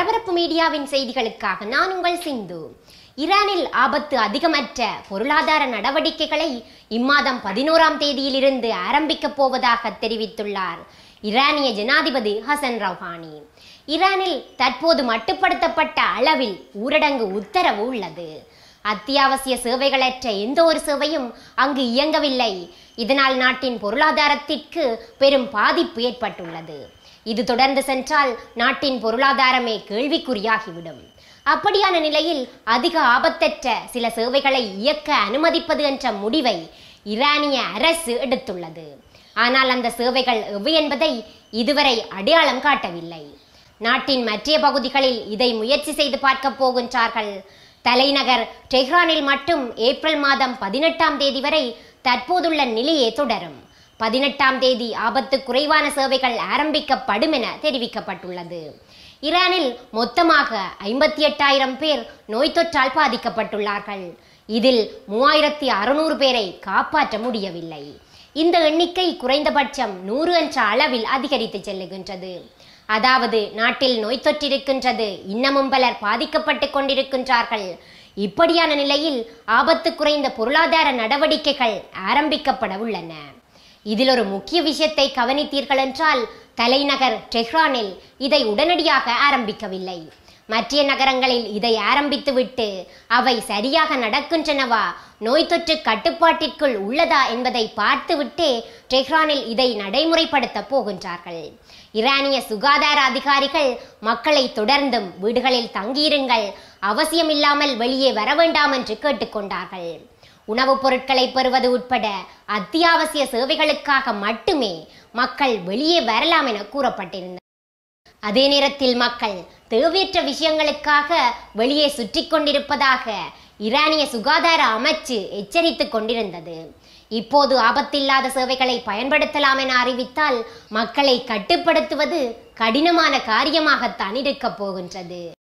பரபரப்பு மீடியாவின் செய்திகளுக்காக நான் உங்கள் சிந்து ஈரானில் ஆபத்து அதிகமற்ற பொருளாதார நடவடிக்கைகளை இம்மாதம் பதினோராம் தேதியிலிருந்து ஆரம்பிக்கப் போவதாக தெரிவித்துள்ளார் ஈரானிய ஜனாதிபதி ஹசன் ரவ்ஹானி ஈரானில் தற்போது மட்டுப்படுத்தப்பட்ட அளவில் ஊரடங்கு உத்தரவு உள்ளது அத்தியாவசிய சேவைகளற்ற எந்த ஒரு சேவையும் அங்கு இயங்கவில்லை இதனால் நாட்டின் பொருளாதாரத்திற்கு பெரும் பாதிப்பு ஏற்பட்டுள்ளது இது தொடர்ந்து சென்றால் நாட்டின் பொருளாதாரமே கேள்விக்குறியாகிவிடும் அப்படியான நிலையில் அதிக ஆபத்தற்ற சில சேவைகளை இயக்க அனுமதிப்பது என்ற முடிவை ஈரானிய அரசு எடுத்துள்ளது ஆனால் அந்த சேவைகள் எவை என்பதை இதுவரை அடையாளம் காட்டவில்லை நாட்டின் மற்ற பகுதிகளில் இதை முயற்சி செய்து பார்க்க போகின்றார்கள் தலைநகர் டெஹ்ரானில் மட்டும் ஏப்ரல் மாதம் பதினெட்டாம் தேதி வரை தற்போதுள்ள நிலையே தொடரும் பதினெட்டாம் தேதி ஆபத்து குறைவான சேவைகள் ஆரம்பிக்கப்படும் என தெரிவிக்கப்பட்டுள்ளது ஈரானில் மொத்தமாக ஐம்பத்தி எட்டாயிரம் பேர் நோய் தொற்றால் பாதிக்கப்பட்டுள்ளார்கள் இதில் மூவாயிரத்தி அறுநூறு பேரை காப்பாற்ற முடியவில்லை இந்த எண்ணிக்கை குறைந்தபட்சம் நூறு என்ற அளவில் அதிகரித்து செல்லுகின்றது அதாவது நாட்டில் நோய் தொற்றிருக்கின்றது இன்னமும் பலர் பாதிக்கப்பட்டு கொண்டிருக்கின்றார்கள் இப்படியான நிலையில் ஆபத்து குறைந்த பொருளாதார நடவடிக்கைகள் ஆரம்பிக்கப்பட உள்ளன இதில் ஒரு முக்கிய விஷயத்தை கவனித்தீர்கள் என்றால் தலைநகர் டெஹ்ரானில் இதை உடனடியாக ஆரம்பிக்கவில்லை மற்ற நகரங்களில் இதை ஆரம்பித்துவிட்டு அவை சரியாக நடக்கின்றனவா நோய் தொற்று கட்டுப்பாட்டிற்குள் உள்ளதா என்பதை பார்த்துவிட்டே டெஹ்ரானில் இதை நடைமுறைப்படுத்த போகின்றார்கள் ஈரானிய சுகாதார அதிகாரிகள் மக்களை தொடர்ந்தும் வீடுகளில் தங்கியிருங்கள் அவசியமில்லாமல் வெளியே வர வேண்டாம் என்று கேட்டுக்கொண்டார்கள் உணவுப் பொருட்களை பெறுவது உட்பட அத்தியாவசிய சேவைகளுக்காக மட்டுமே மக்கள் வெளியே வரலாம் என கூறப்பட்டிருந்தது அதே நேரத்தில் மக்கள் தேவையற்ற விஷயங்களுக்காக வெளியே சுற்றி கொண்டிருப்பதாக ஈரானிய சுகாதார அமைச்சு எச்சரித்துக் கொண்டிருந்தது இப்போது ஆபத்தில்லாத சேவைகளை பயன்படுத்தலாம் என அறிவித்தால் மக்களை கட்டுப்படுத்துவது கடினமான காரியமாகத்தான் இருக்கப் போகின்றது